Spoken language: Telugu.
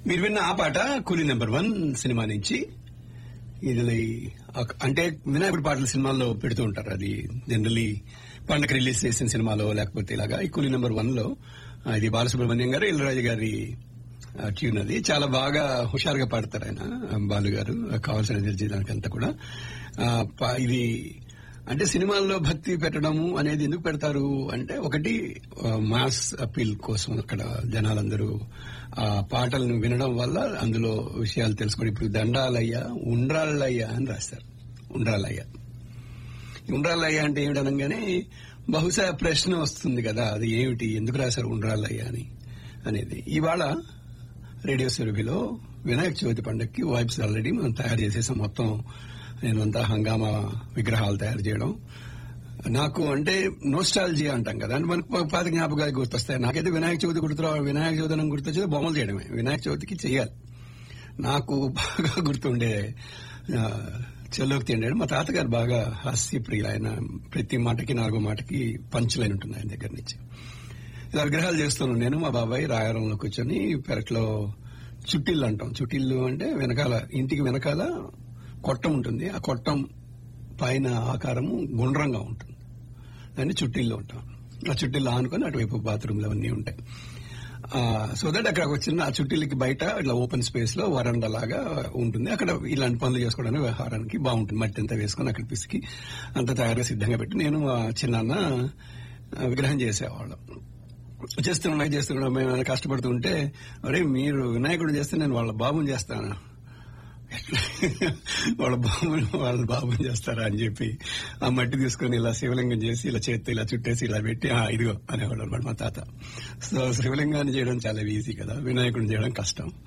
మీరు విన్న ఆ పాట కూలీ నెంబర్ వన్ సినిమా నుంచి ఇది ఒక- అంటే వినాయకుడి పాటలు సినిమాల్లో పెడుతూ ఉంటారు అది జనరలీ పండగ రిలీజ్ చేసిన సినిమాలో లేకపోతే ఇలాగా ఈ కూలీ నెంబర్ వన్ లో ఆ, ఇది బాలసుబ్రహ్మణ్యం గారు ఇళ్ళరాజు గారి ఆ, ట్యూన్ అది చాలా బాగా హుషారుగా పాడతారు ఆయన ఆ, బాలు గారు ఆ, కావాల్సిన ఎనర్జీ దానికంతా కూడా ఆ, ప- ఇది అంటే సినిమాల్లో భక్తి పెట్టడము అనేది ఎందుకు పెడతారు అంటే ఒకటి ఆ, మాస్ అపీల్ కోసం అక్కడ జనాలందరూ ఆ పాటలను వినడం వల్ల అందులో విషయాలు తెలుసుకొని ఇప్పుడు దండాలయ్య ఉండ్రాళ్ళయ్య అని రాస్తారు ఉండ్రాళ్ళయ్య ఉండ్రాళ్ళయ్య అంటే ఏమిటి అనగానే బహుశా ప్రశ్న వస్తుంది కదా అది ఏమిటి ఎందుకు రాశారు ఉండ్రాళ్ళయ్య అని అనేది ఇవాళ రేడియో సురభిలో వినాయక చవితి పండుగకి వైబ్స్ ఆల్రెడీ మనం తయారు చేసేసాం మొత్తం నేనంతా హంగామా విగ్రహాలు తయారు చేయడం నాకు అంటే నోస్టాలజీ అంటాం కదా అంటే మనకు పాత జ్ఞాపకాలు గుర్తొస్తాయి నాకైతే వినాయక చవితి గుర్తురా వినాయక చవితి అని గుర్తొచ్చేది బొమ్మలు చేయడమే వినాయక చవితికి చేయాలి నాకు బాగా గుర్తుండే ఆ, చెల్లోకి తిండాడు మా తాతగారు బాగా హాస్యప్రియులు ఆయన ప్రతి మాటకి నాలుగో మాటకి పంచులైన ఉంటుంది ఆయన దగ్గర నుంచి ఇలా విగ్రహాలు చేస్తున్నాను నేను మా బాబాయ్ రాయరంలో కూర్చొని పెరట్లో చుట్టిల్లు అంటాం చుట్టిల్లు అంటే వెనకాల ఇంటికి వెనకాల కొట్టం ఉంటుంది ఆ కొట్టం పైన ఆకారము గుండ్రంగా ఉంటుంది దాన్ని చుట్టిల్లు ఉంటాం ఆ చుట్టిల్లు ఆనుకొని అటువైపు బాత్రూమ్లు అవన్నీ ఉంటాయి సో దట్ అక్కడ వచ్చిన ఆ చుట్టిలకి బయట ఇట్లా ఓపెన్ స్పేస్ లో వరండా లాగా ఉంటుంది అక్కడ ఇలాంటి పనులు చేసుకోవడానికి వ్యవహారానికి బాగుంటుంది మట్టి అంతా వేసుకొని అక్కడ పిసికి అంత తయారుగా సిద్ధంగా పెట్టి నేను మా చిన్నాన్న ఆ, విగ్రహం చేసేవాళ్ళం చేస్తున్నా చేస్తున్నా మేము ఏమైనా కష్టపడుతుంటే అరే మీరు వినాయకుడు చేస్తే నేను వాళ్ళ బాబుని చేస్తాను ఎట్లా? వాళ్ళ బాబుని వాళ్ళ బాబుని చేస్తారా అని చెప్పి ఆ మట్టి తీసుకొని ఇలా శివలింగం చేసి ఇలా చేత్తో ఇలా చుట్టేసి ఇలా పెట్టి ఆ ఇదిగో అనేవాడు అనమాట మా తాత సో శివలింగాన్ని చేయడం చాలా ఈజీ కదా వినాయకుడిని చేయడం కష్టం